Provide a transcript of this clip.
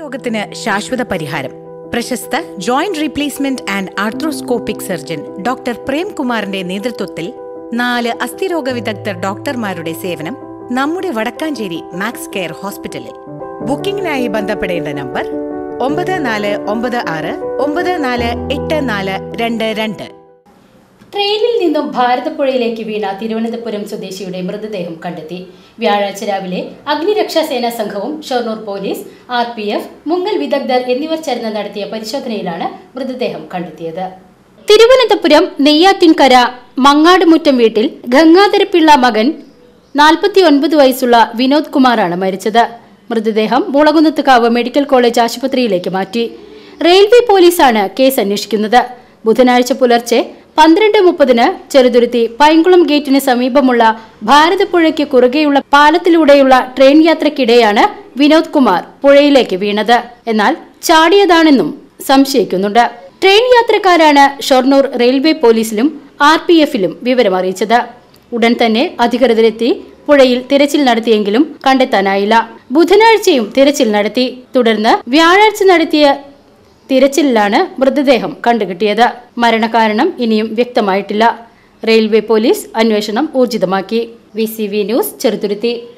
രോഗത്തിന് ശാശ്വത പരിഹാരം പ്രശസ്ത joint replacement and arthroscopic surgeon doctor പ്രേംകുമാറിന്റെ നേതൃത്വത്തിൽ നാല് അസ്ഥിരോഗ വിദഗ്ധർ ഡോക്ടർമാരുടെ സേവനം നമ്മുടെ വടക്കാഞ്ചേരി മാക്സ് കെയർ ഹോസ്പിറ്റലിൽ ബുക്കിംഗിനായി ബന്ധപ്പെടേണ്ട നമ്പർ ഒമ്പത് നാല് ഒമ്പത് ആറ് ഒമ്പത് നാല് എട്ട് നാല് രണ്ട് രണ്ട് ട്രെയിനിൽ നിന്നും ഭാരതപ്പുഴയിലേക്ക് വീണ തിരുവനന്തപുരം സ്വദേശിയുടെ മൃതദേഹം കണ്ടെത്തി വ്യാഴാഴ്ച രാവിലെ അഗ്നിരക്ഷാ സേനാ സംഘവും Shoranur police R P F മുങ്ങൽ വിദഗ്ധർ എന്നിവർ ചേർന്ന് നടത്തിയ പരിശോധനയിലാണ് മൃതദേഹം കണ്ടെത്തിയത് തിരുവനന്തപുരം നെയ്യാറ്റിൻകര മങ്ങാടുമുറ്റം വീട്ടിൽ ഗംഗാധരപിള്ള മകൻ നാൽപ്പത്തി ഒൻപത് വയസ്സുള്ള വിനോദ് കുമാറാണ് മരിച്ചത് മൃതദേഹം മുളകുന്നത്തുകാവ് മെഡിക്കൽ കോളേജ് ആശുപത്രിയിലേക്ക് മാറ്റി റെയിൽവേ പോലീസാണ് കേസ് അന്വേഷിക്കുന്നത് ബുധനാഴ്ച പുലർച്ചെ പന്ത്രണ്ട് മുപ്പതിന് ചെറുതുരുത്തി പൈങ്കുളം ഗേറ്റിന് സമീപമുള്ള ഭാരതപ്പുഴയ്ക്ക് കുറുകെയുള്ള പാലത്തിലൂടെയുള്ള ട്രെയിൻ യാത്രക്കിടെയാണ് വിനോദ് കുമാർ പുഴയിലേക്ക് വീണത് എന്നാൽ ചാടിയതാണെന്നും സംശയിക്കുന്നുണ്ട് ട്രെയിൻ യാത്രക്കാരാണ് ഷൊർണൂർ റെയിൽവേ പോലീസിലും ആർ പി എഫിലും വിവരമറിയിച്ചത് ഉടൻ തന്നെ അധികൃതരെത്തി പുഴയിൽ തിരച്ചിൽ നടത്തിയെങ്കിലും കണ്ടെത്താനായില്ല ബുധനാഴ്ചയും തിരച്ചിൽ നടത്തി തുടർന്ന് വ്യാഴാഴ്ച നടത്തിയ തിരച്ചിലിലാണ് മൃതദേഹം കണ്ടുകിട്ടിയത് മരണകാരണം ഇനിയും വ്യക്തമായിട്ടില്ല റെയിൽവേ പോലീസ് അന്വേഷണം ഊർജിതമാക്കി V C V news Cheruthuruthy